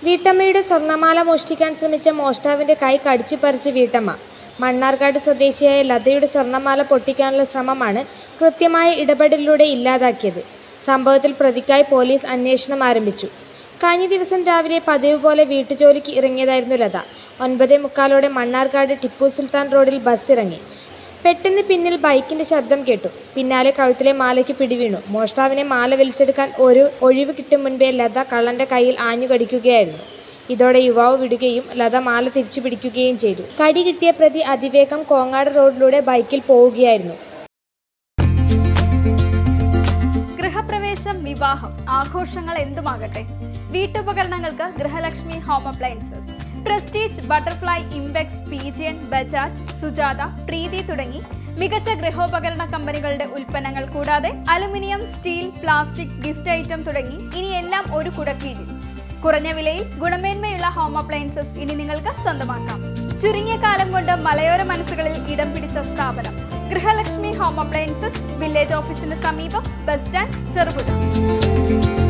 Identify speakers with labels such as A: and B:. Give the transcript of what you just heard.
A: വീട്ടമ്മയുടെ സ്വർണ്ണമാല മോഷ്ടിക്കാൻ ശ്രമിച്ച മോഷ്ടാവിന്റെ കൈ കടിച്ചു പറിച്ച് വീട്ടമ്മ മണ്ണാർക്കാട് സ്വദേശിയായ ലതയുടെ സ്വർണ്ണമാല പൊട്ടിക്കാനുള്ള ശ്രമമാണ് കൃത്യമായ ഇടപെടലിലൂടെ ഇല്ലാതാക്കിയത് സംഭവത്തിൽ പ്രതിക്കായി പോലീസ് അന്വേഷണം ആരംഭിച്ചു കഴിഞ്ഞ ദിവസം രാവിലെ പതിവ് പോലെ വീട്ടുജോലിക്ക് ഇറങ്ങിയതായിരുന്നു ലത ഒൻപതേ മുക്കാലോടെ മണ്ണാർക്കാട് ടിപ്പു സുൽത്താൻ റോഡിൽ ബസ് ഇറങ്ങി പെട്ടെന്ന് പിന്നിൽ ബൈക്കിന്റെ ശബ്ദം കേട്ടു പിന്നാലെ കഴുത്തിലെ മാലയ്ക്ക് പിടിവീണു മോഷ്ടാവിനെ മാല വലിച്ചെടുക്കാൻ ഒരു ഒഴിവ് കിട്ടും മുൻപേ ലത കള്ളന്റെ കയ്യിൽ ആഞ്ഞു കടിക്കുകയായിരുന്നു ഇതോടെ യുവാവ് വിടുകയും ലത മാല തിരിച്ചു പിടിക്കുകയും ചെയ്തു കടി കിട്ടിയ പ്രതി അതിവേഗം കോങ്ങാട് റോഡിലൂടെ ബൈക്കിൽ പോവുകയായിരുന്നു
B: ഗൃഹപ്രവേശം വിവാഹം ആഘോഷങ്ങൾ എന്തുമാകട്ടെ വീട്ടുപകരണങ്ങൾക്ക് Grihalakshmi home appliances Prestige Butterfly Impex Pigeon Bajaj Sujata Preethi തുടങ്ങി മികച്ച ഗൃഹോപകരണ കമ്പനികളുടെ ഉൽപ്പന്നങ്ങൾ കൂടാതെ aluminium steel plastic gift item തുടങ്ങി ഇനി എല്ലാം ഒരു കുടക്കീഴിൽ കുറഞ്ഞ വിലയിൽ ഗുണമേന്മയുള്ള ഹോം അപ്ലയൻസസ് ഇനി നിങ്ങൾക്ക് സ്വന്തമാക്കാം ചുരുങ്ങിയ കാലം കൊണ്ട് മലയോര മനസ്സുകളിൽ ഇടം പിടിച്ച സ്ഥാപനം ഗൃഹലക്ഷ്മി ഹോം അപ്ലയൻസസ് വില്ലേജ് ഓഫീസിന് സമീപം ബസ് സ്റ്റാൻഡ് ചെറുപുഴ